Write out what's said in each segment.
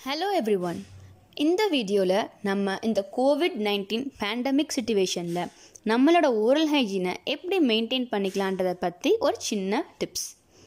hello every one இந்த வீடியோவில் நம்ம இந்த கோவிட் நைன்டீன் பேண்டமிக் சுச்சுவேஷனில் நம்மளோட ஓரல் ஹைஜீனை எப்படி மெயின்டைன் பண்ணிக்கலான்றதை பற்றி ஒரு சின்ன டிப்ஸ்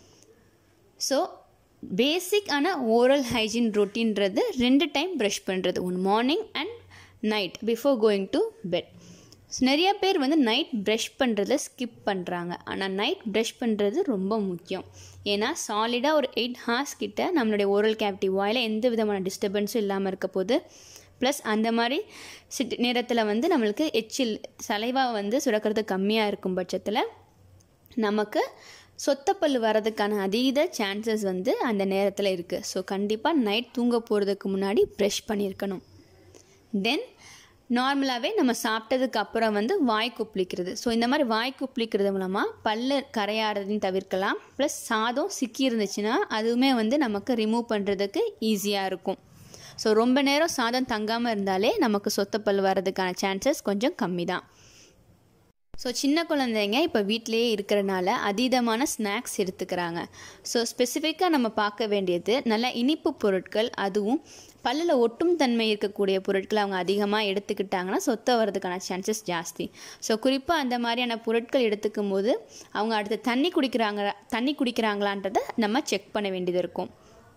ஸோ பேசிக்கான ஓரல் ஹைஜீன் ரொட்டீன்றது ரெண்டு டைம் ப்ரஷ் பண்ணுறது one morning and night before going to bed நிறைய பேர் வந்து நைட் ப்ரஷ் பண்ணுறத ஸ்கிப் பண்ணுறாங்க ஆனால் நைட் ப்ரஷ் பண்ணுறது ரொம்ப முக்கியம் ஏன்னா சாலிடாக ஒரு எயிட் ஹார்ஸ் கிட்ட நம்மளுடைய ஓரல் கேவிட்டி வாயில் எந்த விதமான டிஸ்டர்பன்ஸும் இல்லாமல் இருக்க போது ப்ளஸ் அந்த மாதிரி சிட் நேரத்தில் வந்து நம்மளுக்கு எச்சில் சலைவா வந்து சுரக்கிறது கம்மியாக இருக்கும் பட்சத்தில் நமக்கு சொத்தப்பல் வரதுக்கான அதீத சான்சஸ் வந்து அந்த நேரத்தில் இருக்குது ஸோ கண்டிப்பாக நைட் தூங்க போகிறதுக்கு முன்னாடி ப்ரஷ் பண்ணியிருக்கணும் தென் நார்மலாகவே நம்ம சாப்பிட்டதுக்கு அப்புறம் வந்து வாய் குப்பிளிக்கிறது ஸோ இந்த மாதிரி வாய் குப்பிளிக்கிறது மூலமாக பல்லு கரையாடுறதையும் தவிர்க்கலாம் ப்ளஸ் சாதம் சிக்கி இருந்துச்சுன்னா அதுவுமே வந்து நமக்கு ரிமூவ் பண்ணுறதுக்கு ஈஸியாக இருக்கும் ஸோ ரொம்ப நேரம் சாதம் தங்காமல் இருந்தாலே நமக்கு சொத்தப்பல் வர்றதுக்கான சான்சஸ் கொஞ்சம் கம்மி தான் ஸோ சின்ன குழந்தைங்க இப்போ வீட்டிலேயே இருக்கிறனால அதீதமான ஸ்நாக்ஸ் எடுத்துக்கிறாங்க ஸோ ஸ்பெசிஃபிக்காக நம்ம பார்க்க வேண்டியது நல்ல இனிப்பு பொருட்கள் அதுவும் பல்லில் ஒட்டும் தன்மை இருக்கக்கூடிய பொருட்களை அவங்க அதிகமாக எடுத்துக்கிட்டாங்கன்னா சொத்த வர்றதுக்கான சான்சஸ் ஜாஸ்தி ஸோ குறிப்பாக அந்த மாதிரியான பொருட்கள் எடுத்துக்கும் போது அவங்க அடுத்து தண்ணி குடிக்கிறாங்க தண்ணி குடிக்கிறாங்களான்றதை நம்ம செக் பண்ண வேண்டியது இருக்கும்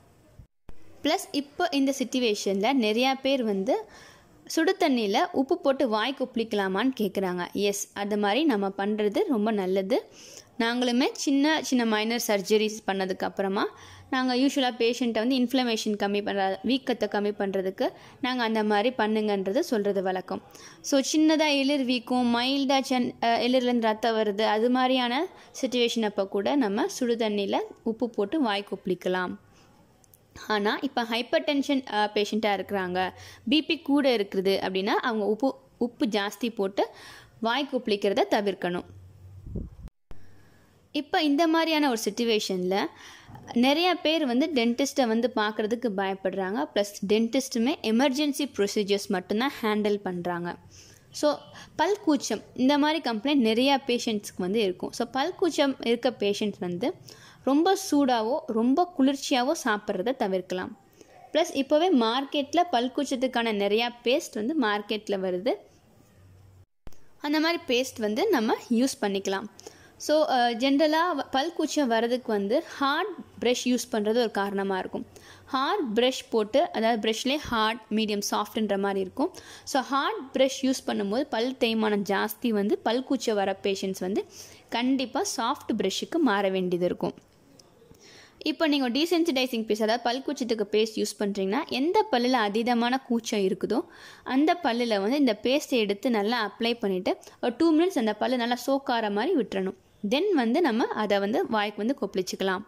ப்ளஸ் இப்போ இந்த சுச்சுவேஷனில் நிறையா பேர் வந்து சுடு தண்ணியில் உப்பு போட்டு வாய் குப்பிளிக்கலாமான்னு கேட்குறாங்க எஸ் அது மாதிரி நம்ம பண்ணுறது ரொம்ப நல்லது நாங்களுமே சின்ன சின்ன மைனர் சர்ஜரிஸ் பண்ணதுக்கு அப்புறமா நாங்கள் யூஸ்வலாக பேஷண்ட்டை வந்து இன்ஃப்ளமேஷன் கம்மி பண்ணுற வீக்கத்தை கம்மி பண்ணுறதுக்கு நாங்கள் அந்த மாதிரி பண்ணுங்கன்றது சொல்கிறது வழக்கம் ஸோ சின்னதாக எளிர் வீக்கம் மைல்டாக சென் எளிர்லேருந்து ரத்தம் வருது அது மாதிரியான சுச்சுவேஷன் அப்போ கூட நம்ம சுடு தண்ணியில் உப்பு போட்டு வாய் குப்பிளிக்கலாம் ஆனால் இப்போ ஹைப்பர் டென்ஷன் பேஷண்ட்டாக இருக்கிறாங்க பிபி கூட இருக்குது அப்படின்னா அவங்க உப்பு உப்பு ஜாஸ்தி போட்டு வாய் குப்பிளிக்கிறத தவிர்க்கணும் இப்போ இந்த மாதிரியான ஒரு சுச்சுவேஷனில் நிறைய பேர் வந்து டென்டிஸ்ட்டை வந்து பார்க்குறதுக்கு பயப்படுறாங்க ப்ளஸ் டென்டிஸ்ட்டுமே எமர்ஜென்சி ப்ரொசீஜர்ஸ் மட்டும்தான் ஹேண்டில் பண்ணுறாங்க ஸோ பல் கூச்சம் இந்த மாதிரி கம்ப்ளைண்ட் நிறையா பேஷண்ட்ஸ்க்கு வந்து இருக்கும் ஸோ பல் கூச்சம் இருக்க பேஷண்ட்ஸ் வந்து ரொம்ப சூடாவோ ரொம்ப குளிர்ச்சியாவோ சாப்பிட்றத தவிர்க்கலாம் ப்ளஸ் இப்போவே மார்க்கெட்டில் பல்கூச்சத்துக்கான நிறையா பேஸ்ட் வந்து மார்க்கெட்டில் வருது அந்த மாதிரி பேஸ்ட் வந்து நம்ம யூஸ் பண்ணிக்கலாம் ஸோ ஜென்ரலாக பல்கூச்சம் வர்றதுக்கு வந்து ஹார்ட் ப்ரஷ் யூஸ் பண்ணுறது ஒரு காரணமாக இருக்கும் ஹார்ட் ப்ரஷ் போட்டு அதாவது ப்ரஷ்லேயே ஹார்ட் மீடியம் சாஃப்ட்ன்ற மாதிரி இருக்கும் ஸோ ஹார்ட் ப்ரஷ் யூஸ் பண்ணும்போது பல் தேய்மானம் ஜாஸ்தி வந்து பல்கூச்சம் வர பேஷண்ட்ஸ் வந்து கண்டிப்பாக சாஃப்ட் ப்ரஷ்ஷுக்கு மாற வேண்டியது இருக்கும் இப்போ நீங்கள் டீசென்சிடைசிங் பேஸ்ட் அதாவது பல் கூச்சத்துக்கு பேஸ்ட் யூஸ் பண்ணுறீங்கன்னா எந்த பல்லில் அதீதமான கூச்சம் இருக்குதோ அந்த பல்லில் வந்து இந்த பேஸ்ட்டை எடுத்து நல்லா அப்ளை பண்ணிவிட்டு ஒரு டூ மினிட்ஸ் அந்த பல்லு நல்லா சோக்கார மாதிரி விட்டுறணும் தென் வந்து நம்ம அதை வந்து வாய்க்கு வந்து கொப்பளிச்சிக்கலாம்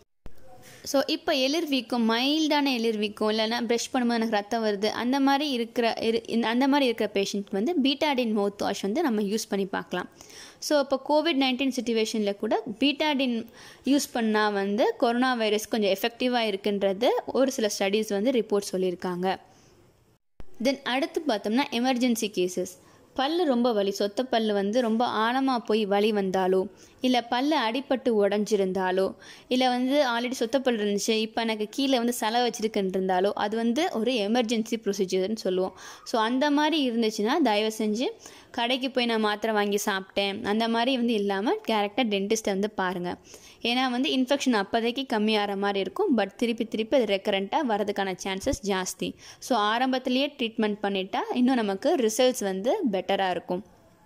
ஸோ இப்போ எளிர் வீக்கம் மைல்டான எளிர் வீக்கம் இல்லைன்னா ப்ரஷ் பண்ணும்போது எனக்கு ரத்தம் வருது அந்த மாதிரி இருக்கிற இரு அந்த மாதிரி இருக்கிற பேஷண்ட் வந்து பீட்டாடின் மவுத் வாஷ் வந்து நம்ம யூஸ் பண்ணி பார்க்கலாம் ஸோ இப்போ கோவிட் நைன்டீன் சுச்சுவேஷனில் கூட பீட்டாடின் யூஸ் பண்ணால் வந்து கொரோனா வைரஸ் கொஞ்சம் எஃபெக்டிவாக இருக்குன்றது ஒரு சில ஸ்டடீஸ் வந்து ரிப்போர்ட் சொல்லியிருக்காங்க தென் அடுத்து பார்த்தோம்னா எமர்ஜென்சி கேசஸ் பல் ரொம்ப வலி சொத்த பல் வந்து ரொம்ப ஆழமாக போய் வலி வந்தாலோ இல்லை பல் அடிப்பட்டு உடஞ்சிருந்தாலோ இல்லை வந்து ஆல்ரெடி சொத்தப்பல் இருந்துச்சு இப்போ எனக்கு கீழே வந்து சலை வச்சிருக்குன்னு இருந்தாலோ அது வந்து ஒரு எமர்ஜென்சி ப்ரொசீஜர்னு சொல்லுவோம் ஸோ அந்த மாதிரி இருந்துச்சுன்னா தயவு செஞ்சு கடைக்கு போய் நான் மாத்திரை வாங்கி சாப்பிட்டேன் அந்த மாதிரி வந்து இல்லாமல் டேரெக்டாக டென்டிஸ்ட்டை வந்து பாருங்கள் ஏன்னா வந்து இன்ஃபெக்ஷன் அப்போதைக்கு கம்மியாகிற மாதிரி இருக்கும் பட் திருப்பி திருப்பி அது ரெக்கரண்ட்டாக வரதுக்கான சான்சஸ் ஜாஸ்தி ஸோ ஆரம்பத்திலேயே ட்ரீட்மெண்ட் பண்ணிட்டா இன்னும் நமக்கு ரிசல்ட்ஸ் வந்து பெட்டராக இருக்கும்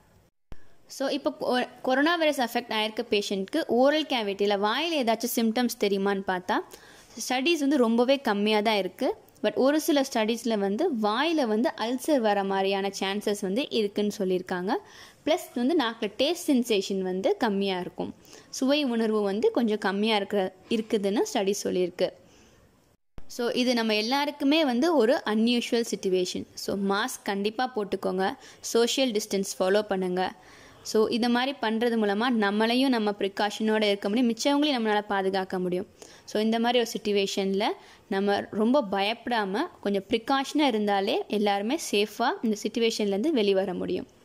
ஸோ இப்போ கொரோனா வைரஸ் அஃபெக்ட் ஆயிருக்க பேஷண்ட்க்கு ஓரல் கேவிட்டியில் வாயில் ஏதாச்சும் சிம்டம்ஸ் தெரியுமான்னு பார்த்தா ஸ்டடீஸ் வந்து ரொம்பவே கம்மியாக தான் இருக்குது பட் ஒரு சில ஸ்டடீஸில் வந்து வாயில் வந்து அல்சர் வர மாதிரியான சான்சஸ் வந்து இருக்குன்னு சொல்லியிருக்காங்க ப்ளஸ் வந்து நாக்கில் டேஸ்ட் சென்சேஷன் வந்து கம்மியாக இருக்கும் சுவை உணர்வு வந்து கொஞ்சம் கம்மியாக இருக்கிற இருக்குதுன்னு ஸ்டடீஸ் சொல்லியிருக்கு ஸோ இது நம்ம எல்லாருக்குமே வந்து ஒரு அன்யூஷுவல் சுச்சுவேஷன் ஸோ மாஸ்க் கண்டிப்பாக போட்டுக்கோங்க சோஷியல் டிஸ்டன்ஸ் ஃபாலோ பண்ணுங்கள் ஸோ இதை மாதிரி பண்ணுறது மூலமாக நம்மளையும் நம்ம ப்ரிகாஷனோடு இருக்க முடியும் மிச்சவங்களையும் நம்மளால் பாதுகாக்க முடியும் ஸோ இந்த மாதிரி ஒரு சுச்சுவேஷனில் நம்ம ரொம்ப பயப்படாமல் கொஞ்சம் ப்ரிகாஷனாக இருந்தாலே எல்லாருமே சேஃபாக இந்த சுச்சுவேஷன்லேருந்து வெளிவர முடியும்